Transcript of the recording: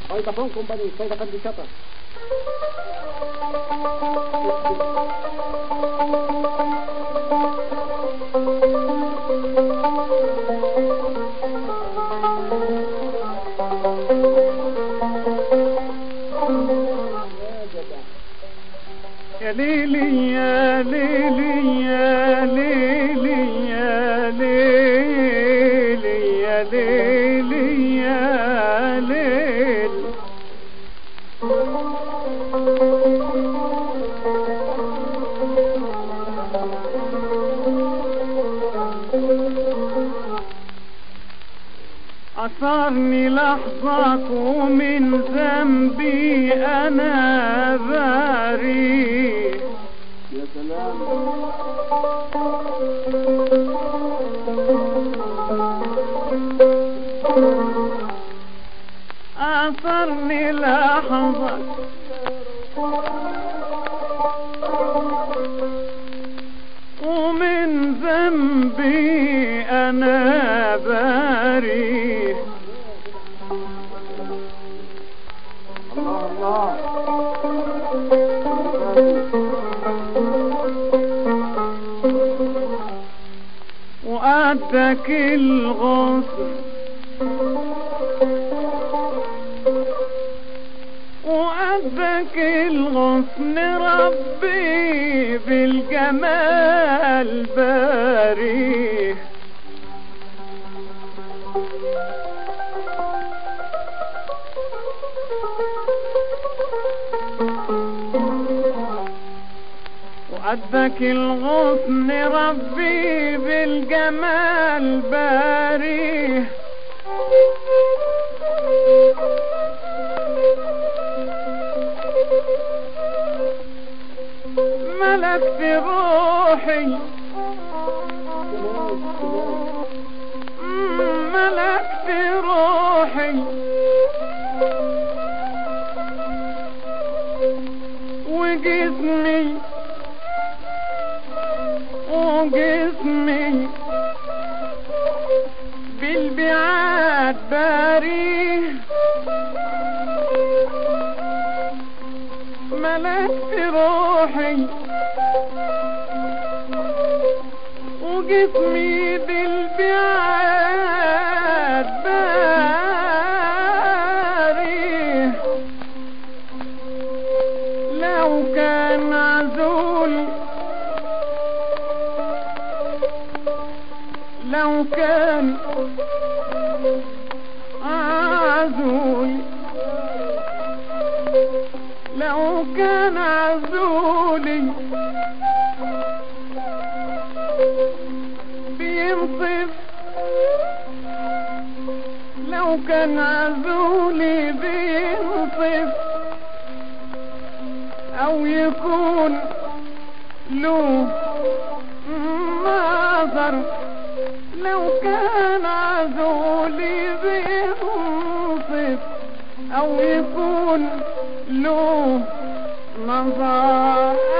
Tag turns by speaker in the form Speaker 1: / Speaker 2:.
Speaker 1: Hoy tapón, kumbani, saya dapat dicatat.
Speaker 2: يا ليلي يا ليلي يا ليلي يا ليلي يا ليلي يا ليل أثرني لحظك ومن ذنبي أنا بريء
Speaker 1: يا سلام
Speaker 2: أثرني لحظك ومن ذنبي أنا بريء
Speaker 1: الله الله
Speaker 2: وأدك الغصن وأدك الغصن ربي بالجمال باريه وأدك الغصن ربي بالجمال باريه ملكت روحي ملكت روحي وجسمي وجسمي بالبعاد باريه ملكت روحي وجسمي بالبعاد باريه لو كان عزولي لو كان عزولي لو كان عزولي بينصف لو كان عزولي بينصف او يكون له نظر لو كان عزولي بينصف او يكون له نظر